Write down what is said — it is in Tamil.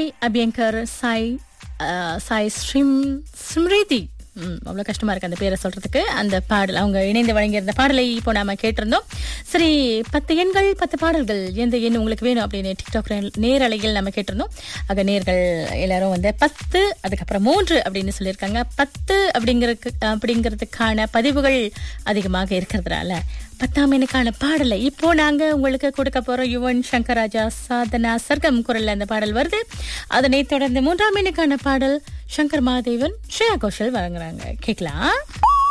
அபியங்கர் சாய் அஹ், சாய் ஸ்ரீம் ஸ்மிருதி ம், அவ்வளவு கஷ்டமா இருக்கு அந்த பேரை சொல்றதுக்கு அந்த பாடல் அவங்க இணைந்து வழங்கியிருந்த பாடலை இப்போ நாம கேட்டிருந்தோம் சரி பத்து எண்கள் பத்து பாடல்கள் எந்த எண் உங்களுக்கு வேணும் அப்படின்னு டிக்டாக் நேரலையில் நம்ம கேட்டிருந்தோம் ஆக நேர்கள் எல்லாரும் வந்து பத்து அதுக்கப்புறம் மூன்று அப்படின்னு சொல்லியிருக்காங்க பத்து அப்படிங்கிறதுக்கு அப்படிங்கிறதுக்கான பதிவுகள் அதிகமாக இருக்கிறதுனால பத்தாம் எண்ணுக்கான பாடலை இப்போ நாங்க உங்களுக்கு கொடுக்க போறோம் யுவன் சங்கர் ராஜா சாதனா சர்க்கம் குரல்ல அந்த பாடல் வருது அதனைத் தொடர்ந்து மூன்றாம் எண்ணுக்கான பாடல் சங்கர் மகாதேவன் ஸ்ரேயா கோஷல் வழங்குறாங்க கேட்கலாம்